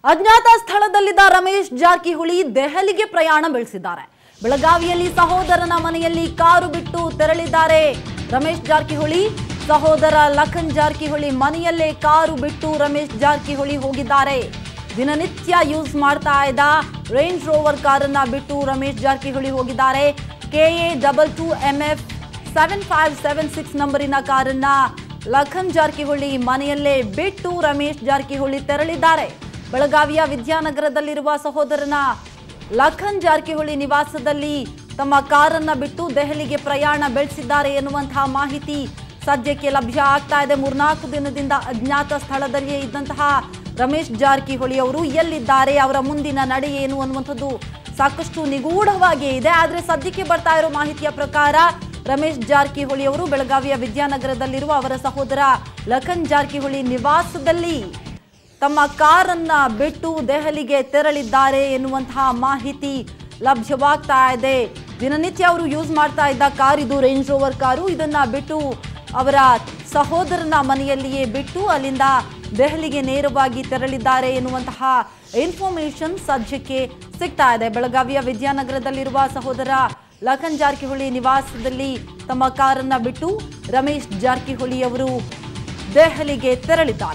ಅಜ್ಞಾತ ಸ್ಥಳದಲ್ಲಿದ್ದ ರಮೇಶ್ ಜಾರಕಿಹೊಳಿ ದೆಹಲಿಗೆ ಪ್ರಯಾಣ ಬೆಳೆಸಿದ್ದಾರೆ ಬೆಳಗಾವಿಯಲ್ಲಿ ಸಹೋದರನ ಮನೆಯಲ್ಲಿ ಕಾರು ಬಿಟ್ಟು ತೆರಳಿದ್ದಾರೆ ರಮೇಶ್ ಜಾರಕಿಹೊಳಿ ಸಹೋದರ ಲಖನ್ ಜಾರಕಿಹೊಳಿ ಮನೆಯಲ್ಲೇ ಕಾರು ಬಿಟ್ಟು ರಮೇಶ್ ಜಾರಕಿಹೊಳಿ ಹೋಗಿದ್ದಾರೆ ದಿನನಿತ್ಯ ಯೂಸ್ ಮಾಡ್ತಾ ಇದ್ದ ರೇಂಜ್ ರೋವರ್ ಕಾರನ್ನ ಬಿಟ್ಟು ರಮೇಶ್ ಜಾರಕಿಹೊಳಿ ಹೋಗಿದ್ದಾರೆ KA double two M F seven five seven six ನಂಬರಿನ ಕಾರನ್ನ ಲಖನ್ ಜಾರಕಿಹೊಳಿ ಮನೆಯಲ್ಲೇ ಬಿಟ್ಟು ರಮೇಶ್ ಜಾರಕಿಹೊಳಿ ತೆರಳಿದ್ದಾರೆ ಬೆಳಗಾವಿಯ ವಿದ್ಯಾನಗರದಲ್ಲಿರುವ ಸಹೋದರನ ಲಖನ್ ಜಾರಕಿಹೊಳಿ ನಿವಾಸದಲ್ಲಿ ತಮ್ಮ ಕಾರನ್ನ ಬಿಟ್ಟು ದೆಹಲಿಗೆ ಪ್ರಯಾಣ ಬೆಳೆಸಿದ್ದಾರೆ ಎನ್ನುವಂತಹ ಮಾಹಿತಿ ಸದ್ಯಕ್ಕೆ ಲಭ್ಯ ಆಗ್ತಾ ಇದೆ ಮೂರ್ನಾಲ್ಕು ದಿನದಿಂದ ಅಜ್ಞಾತ ಸ್ಥಳದಲ್ಲಿಯೇ ಇದ್ದಂತಹ ರಮೇಶ್ ಜಾರಕಿಹೊಳಿ ಅವರು ಎಲ್ಲಿದ್ದಾರೆ ಅವರ ಮುಂದಿನ ನಡೆ ಏನು ಅನ್ನುವಂಥದ್ದು ಸಾಕಷ್ಟು ನಿಗೂಢವಾಗಿಯೇ ಇದೆ ಆದರೆ ಸದ್ಯಕ್ಕೆ ಬರ್ತಾ ಇರೋ ಮಾಹಿತಿಯ ಪ್ರಕಾರ ರಮೇಶ್ ಜಾರಕಿಹೊಳಿ ಅವರು ಬೆಳಗಾವಿಯ ವಿದ್ಯಾನಗರದಲ್ಲಿರುವ ಅವರ ಸಹೋದರ ಲಖನ್ ಜಾರಕಿಹೊಳಿ ನಿವಾಸದಲ್ಲಿ ತಮ್ಮ ಕಾರನ್ನ ಬಿಟ್ಟು ದೆಹಲಿಗೆ ತೆರಳಿದ್ದಾರೆ ಎನ್ನುವಂತಹ ಮಾಹಿತಿ ಲಭ್ಯವಾಗ್ತಾ ಇದೆ ದಿನನಿತ್ಯ ಅವರು ಯೂಸ್ ಮಾಡ್ತಾ ಇದ್ದ ಕಾರ್ ಇದು ರೇಂಜ್ ರೋವರ್ ಕಾರು ಇದನ್ನ ಬಿಟ್ಟು ಅವರ ಸಹೋದರನ ಮನೆಯಲ್ಲಿಯೇ ಬಿಟ್ಟು ಅಲ್ಲಿಂದ ದೆಹಲಿಗೆ ನೇರವಾಗಿ ತೆರಳಿದ್ದಾರೆ ಎನ್ನುವಂತಹ ಇನ್ಫಾರ್ಮೇಶನ್ ಸದ್ಯಕ್ಕೆ ಸಿಗ್ತಾ ಇದೆ ಬೆಳಗಾವಿಯ ವಿದ್ಯಾನಗರದಲ್ಲಿರುವ ಸಹೋದರ ಲಖನ್ ಜಾರಕಿಹೊಳಿ ನಿವಾಸದಲ್ಲಿ ತಮ್ಮ ಕಾರನ್ನ ಬಿಟ್ಟು ರಮೇಶ್ ಜಾರಕಿಹೊಳಿ ಅವರು ದೆಹಲಿಗೆ ತೆರಳಿದ್ದಾರೆ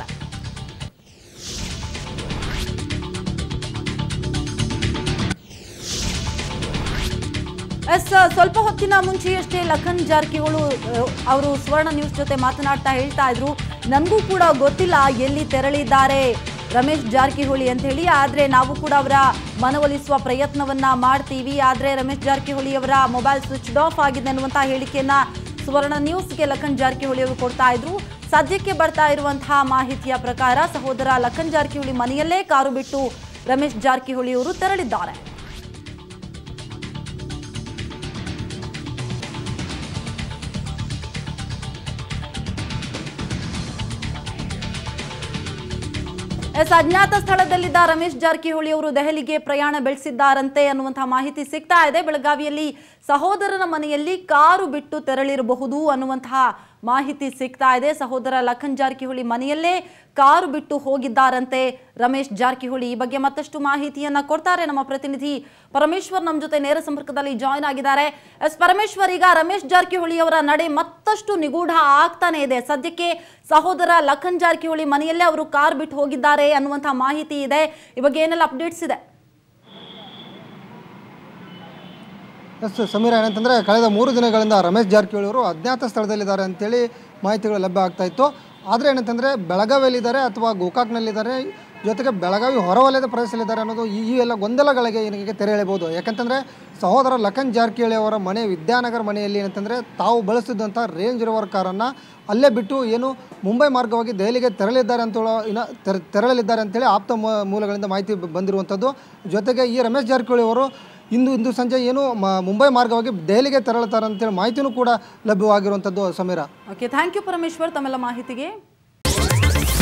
ಎಸ್ ಸ್ವಲ್ಪ ಹೊತ್ತಿನ ಮುಂಚೆಯಷ್ಟೇ ಲಖನ್ ಜಾರಕಿಹೊಳಿ ಅವರು ಸುವರ್ಣ ನ್ಯೂಸ್ ಜೊತೆ ಮಾತನಾಡ್ತಾ ಹೇಳ್ತಾ ಇದ್ರು ನನಗೂ ಕೂಡ ಗೊತ್ತಿಲ್ಲ ಎಲ್ಲಿ ತೆರಳಿದ್ದಾರೆ ರಮೇಶ್ ಜಾರಕಿಹೊಳಿ ಅಂತ ಹೇಳಿ ಆದ್ರೆ ನಾವು ಕೂಡ ಅವರ ಮನವೊಲಿಸುವ ಪ್ರಯತ್ನವನ್ನ ಮಾಡ್ತೀವಿ ಆದ್ರೆ ರಮೇಶ್ ಜಾರಕಿಹೊಳಿ ಅವರ ಮೊಬೈಲ್ ಸ್ವಿಚ್ ಆಫ್ ಆಗಿದೆ ಅನ್ನುವಂತಹ ಹೇಳಿಕೆಯನ್ನ ಸುವರ್ಣ ನ್ಯೂಸ್ಗೆ ಲಖನ್ ಜಾರಕಿಹೊಳಿ ಅವರು ಕೊಡ್ತಾ ಇದ್ರು ಸದ್ಯಕ್ಕೆ ಬರ್ತಾ ಇರುವಂತಹ ಮಾಹಿತಿಯ ಪ್ರಕಾರ ಸಹೋದರ ಲಖನ್ ಜಾರಕಿಹೊಳಿ ಮನೆಯಲ್ಲೇ ಕಾರು ಬಿಟ್ಟು ರಮೇಶ್ ಜಾರಕಿಹೊಳಿ ಅವರು ತೆರಳಿದ್ದಾರೆ ಎಸ್ ಅಜ್ಞಾತ ಸ್ಥಳದಲ್ಲಿದ್ದ ರಮೇಶ್ ಜಾರಕಿಹೊಳಿ ಅವರು ದೆಹಲಿಗೆ ಪ್ರಯಾಣ ಬೆಳೆಸಿದ್ದಾರಂತೆ ಅನ್ನುವಂತಹ ಮಾಹಿತಿ ಸಿಗ್ತಾ ಇದೆ ಬೆಳಗಾವಿಯಲ್ಲಿ ಸಹೋದರನ ಮನೆಯಲ್ಲಿ ಕಾರು ಬಿಟ್ಟು ತೆರಳಿರಬಹುದು ಅನ್ನುವಂತಹ ಮಾಹಿತಿ ಸಿಗ್ತಾ ಇದೆ ಸಹೋದರ ಲಖನ್ ಜಾರಕಿಹೊಳಿ ಮನೆಯಲ್ಲೇ ಕಾರು ಬಿಟ್ಟು ಹೋಗಿದ್ದಾರಂತೆ ರಮೇಶ್ ಜಾರಕಿಹೊಳಿ ಈ ಬಗ್ಗೆ ಮತ್ತಷ್ಟು ಮಾಹಿತಿಯನ್ನ ಕೊಡ್ತಾರೆ ನಮ್ಮ ಪ್ರತಿನಿಧಿ ಪರಮೇಶ್ವರ್ ನಮ್ಮ ಜೊತೆ ನೇರ ಸಂಪರ್ಕದಲ್ಲಿ ಜಾಯ್ನ್ ಆಗಿದ್ದಾರೆ ಎಸ್ ಪರಮೇಶ್ವರ್ ಈಗ ರಮೇಶ್ ಜಾರಕಿಹೊಳಿ ಅವರ ನಡೆ ಮತ್ತಷ್ಟು ನಿಗೂಢ ಆಗ್ತಾನೆ ಇದೆ ಸದ್ಯಕ್ಕೆ ಸಹೋದರ ಲಖನ್ ಜಾರಕಿಹೊಳಿ ಮನೆಯಲ್ಲೇ ಅವರು ಕಾರ್ ಬಿಟ್ಟು ಹೋಗಿದ್ದಾರೆ ಅನ್ನುವಂತಹ ಮಾಹಿತಿ ಇದೆ ಇವಾಗ ಏನೆಲ್ಲ ಅಪ್ಡೇಟ್ಸ್ ಇದೆ ಎಸ್ ಸಮೀರ ಏನಂತಂದರೆ ಕಳೆದ ಮೂರು ದಿನಗಳಿಂದ ರಮೇಶ್ ಜಾರಕಿಹೊಳಿ ಅವರು ಅಜ್ಞಾತ ಸ್ಥಳದಲ್ಲಿದ್ದಾರೆ ಅಂತೇಳಿ ಮಾಹಿತಿಗಳು ಲಭ್ಯ ಆಗ್ತಾ ಇತ್ತು ಆದರೆ ಏನಂತಂದರೆ ಬೆಳಗಾವಿಯಲ್ಲಿದ್ದಾರೆ ಅಥವಾ ಗೋಕಾಕ್ನಲ್ಲಿದ್ದಾರೆ ಜೊತೆಗೆ ಬೆಳಗಾವಿ ಹೊರವಲಯದ ಪ್ರದೇಶದಲ್ಲಿದ್ದಾರೆ ಅನ್ನೋದು ಈ ಈ ಎಲ್ಲ ಗೊಂದಲಗಳಿಗೆ ಏನಿಗೆ ತೆರೆ ಎಳೆಯಬಹುದು ಯಾಕಂತಂದರೆ ಸಹೋದರ ಲಖನ್ ಜಾರಕಿಹೊಳಿ ಅವರ ಮನೆ ವಿದ್ಯಾನಗರ ಮನೆಯಲ್ಲಿ ಏನಂತಂದರೆ ತಾವು ಬಳಸ್ತಿದ್ದಂಥ ರೇಂಜ್ ರೋವರ್ ಕಾರನ್ನು ಅಲ್ಲೇ ಬಿಟ್ಟು ಏನು ಮುಂಬೈ ಮಾರ್ಗವಾಗಿ ದೆಹಲಿಗೆ ತೆರಳಿದ್ದಾರೆ ಅಂತ ಇನ್ನು ತೆರ ತೆರಳಲಿದ್ದಾರೆ ಅಂತೇಳಿ ಆಪ್ತ ಮೂ- ಮೂಲಗಳಿಂದ ಮಾಹಿತಿ ಬ- ಬಂದಿರುವಂಥದ್ದು ಜೊತೆಗೆ ಈ ರಮೇಶ್ ಜಾರಕಿಹೊಳಿ ಅವರು ಇಂದು ಇಂದು ಸಂಜೆ ಏನು ಮ- ಮುಂಬೈ ಮಾರ್ಗವಾಗಿ ದೆಹಲಿಗೆ ತೆರಳುತ್ತಾರೆ ಅಂತೇಳಿ ಮಾಹಿತಿನೂ ಕೂಡ ಲಭ್ಯವಾಗಿರುವಂಥದ್ದು Sameera okay thank you Parameshwar ತಮ್ಮೆಲ್ಲ ಮಾಹಿತಿಗೆ